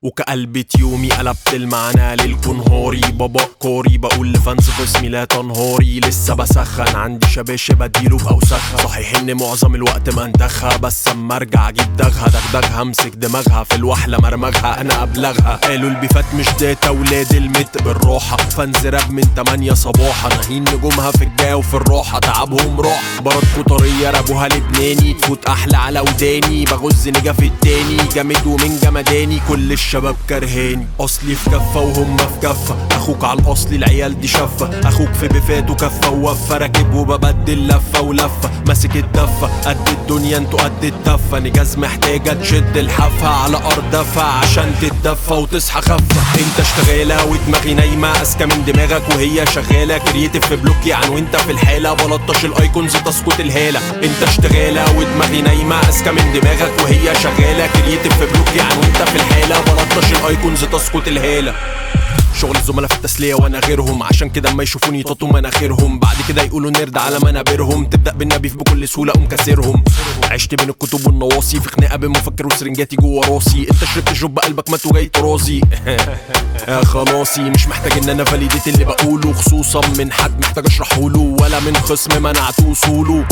وكقلبة يومي قلبت المعنى للكنهاري بابا كاري بقول لفانز باسمي لا تنهاري لسه بسخن عندي شباشب اديله باوسخها صحيح ان معظم الوقت منتخها بس اما ارجع اجيب دغها دغدغها امسك دماغها في الوحله مرمغها انا ابلغها قالوا البيفات مش داتا ولاد المت بالراحه فانز راب من 8 صباحا ناهين نجومها في الجاي وفي الراحه تعبهم راح برد طريه رابوها لبناني تفوت احلى على وداني بغز نجا في التاني جامد ومن جمداني كل الشباب كرهاني اصلي في كفه وهم في كفه اخوك على الاصل العيال دي شفه اخوك في بفات وكفه ووفه راكب وببدل لفه ولفه ماسك الدفه قد الدنيا انتوا قد التفه نجاز محتاجه تشد الحافه على ارض دفع عشان تتدفى وتصحى خفه انت اشتغاله ودماغي نايمه اذكى من دماغك وهي شغاله كرييتيف في بلوك يعني وانت في الحاله بلطش الايكونز تسكت الهاله انت اشتغاله ودماغي نايمه اذكى من دماغك وهي شغاله كرييتيف في بلوك يعني وانت في الحاله بلطش الايكونز تسكت الهاله شغل الزملاء في التسلية وانا غيرهم عشان كده اما يشوفوني يططوا مناخيرهم بعد كده يقولوا نرد على منابرهم تبدا بالنبيف بكل سهوله اقوم كاسرهم عشت بين الكتب والنواصي في خناقه بين مفكر وسرنجاتي جوه راسي انت شربت جب قلبك مات وجاي ترازي يا خلاصي مش محتاج ان انا فاليديت اللي بقوله خصوصا من حد محتاج اشرحه له ولا من خصم منعت وصوله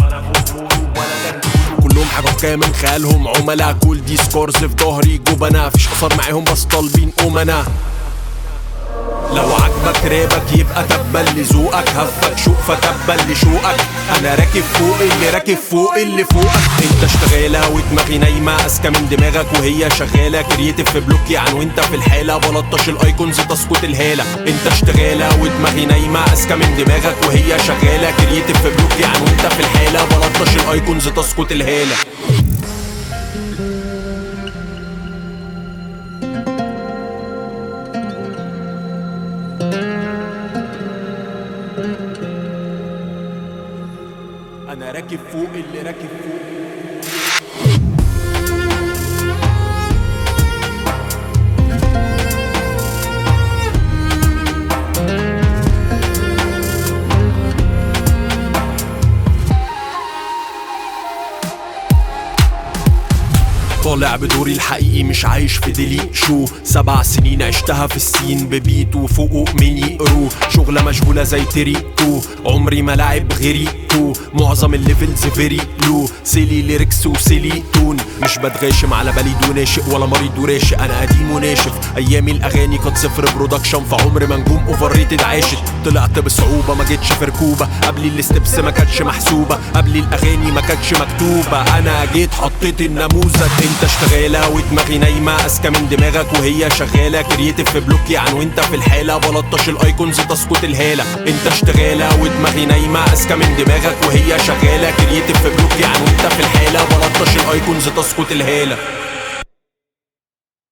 كلهم حاجة حكاية من خيالهم عملاء كل دي سكورز في ظهري جبنا فيش اثر معاهم بس طالبين امنا لو عجبك رابك يبقى تبا لذوقك هفك شوق فتبا لشوقك انا راكب فوق اللي راكب فوق اللي فوقك انت اشتغاله ودماغي نايمه اذكى من دماغك وهي شغاله كرييتيف في بلوك يعني وانت في الحاله بلطش الايكونز تسكت الهاله انت اشتغاله ودماغي نايمه اذكى من دماغك وهي شغاله كرييتيف في بلوك يعني وانت في الحاله بلطش الايكونز تسكت الهاله انا راكب فوق اللي راكب فوق طالع بدوري الحقيقي مش عايش في ديلي شو سبع سنين عشتها في السين ببيت وفوقه ميني رو شغلة مشغولة زي تريكو عمري ما لعب غيري تو معظم الليفلز فيري لو سيلي ليركس وسيلي تون مش بتغاشم على بليد وناشئ ولا مريض وراشق انا قديم وناشف ايامي الاغاني كانت صفر برودكشن فعمر ما نجوم اوفر ريتد عاشت طلعت بصعوبة ما جيتش في ركوبة قبل الستبس ما كانتش محسوبة قبل الاغاني ما كانتش مكتوبة انا جيت حطيت النموذج انت اشتغالة ودماغي نايمة اذكى من دماغك وهي شغالة كرييتيف في بلوك يعني وانت في الحالة بلطش الايكونز تسكت الهالة انت اشتغالة ودماغي نايمة اذكى من دماغك وهي شغالة كرييتيف في بلوك يعني وانت في الحالة بلطش الايكونز تسكت الهالة